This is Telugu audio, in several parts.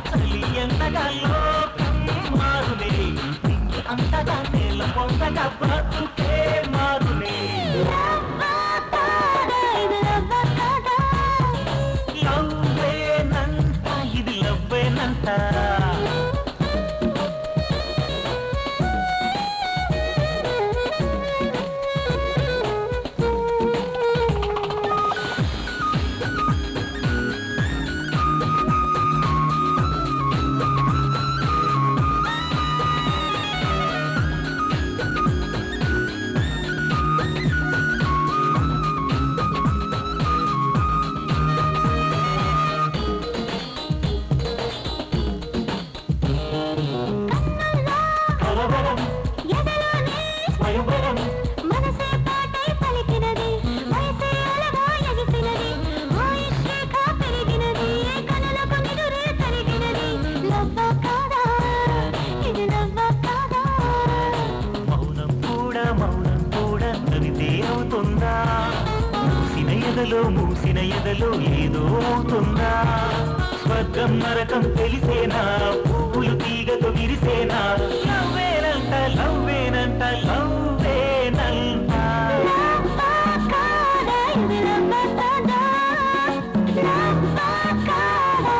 చలి ఎంతగా లోకం మారునే అంతగా నేల పొందగా బ్రతుకే మారునే లవ్వేనంట ఇది లవ్వేనంట కలవరం స్వయంవరం మనసే పాటై పలికినది వయసే అలగా ఎగిసినది ఆయుష్రేఖ పెరిగినది కనులకు నిదురే కరిగినది లవ్వ కాదా ఇది లవ్వ కాదా మౌనం కూడా మౌనం కూడా నవితే అవుతుందా మూసిన ఎదలో మూసిన ఎదలో ఏదో అవుతుందా స్వర్గం నరకం తెలిసేనా పువ్వులు తీగతో విరిసేనా లవ్వేనంట లవ్వేనంట లవ్వేనంట లవ్వ కాదా ఇది లవ్వ కాదా లవ్వ కాదా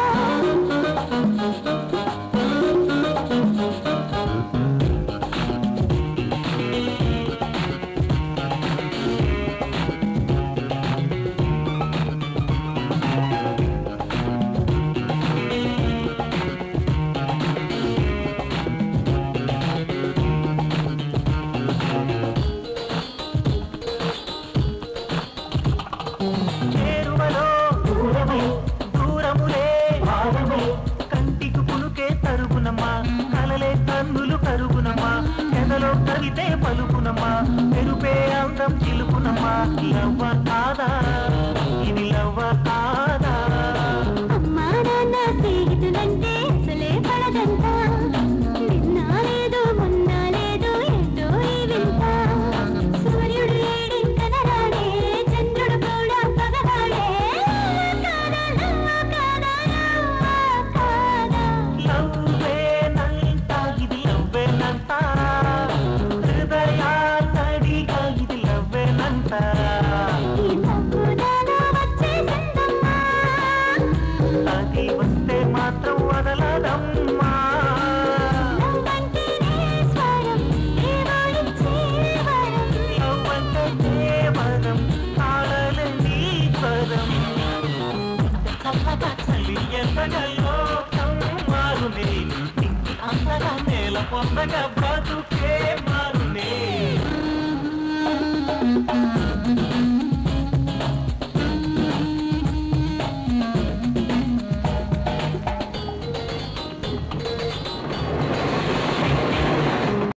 చేరువలో దూరమై దూరములే భావమై కంటికి పులుకే తరుగునమ్మా కలలే కన్నులు కరుగునమ్మా ఎదలో కవితే పలుకునమ్మా మెరుపే అందం చిలుకునమ్మా లవ్వ కాదా ఇది లవ్వ కాదా అమ్మా నాన్న స్నేహితులంటే అసలే పడదంట నిన్న లేదు మొన్న లేదు ఏంటో ఈ వింత సూర్యుడు ఏడింకన రాడే చంద్రుడు కూడా పగవాడే కాదా లవ్వ కాదా లవ్వ కాదా లవ్వేనంట ఇది లవ్వేనంట హృదయాతడిగా ఇది లవ్వేనంట ఈ తప్పుదాన వచ్చేసిందమ్మా అది వస్తే మాత్రం వదలదమ్మా లవ్వంటేనే స్వరం దేవుడిచ్చే వరం లవ్వంటే కేవలం కాడలండి స్వరం చల్లగా చలి ఎంతగా లోకం మారునే అంతగా నేల పొందగా బ్రతుకే మారునే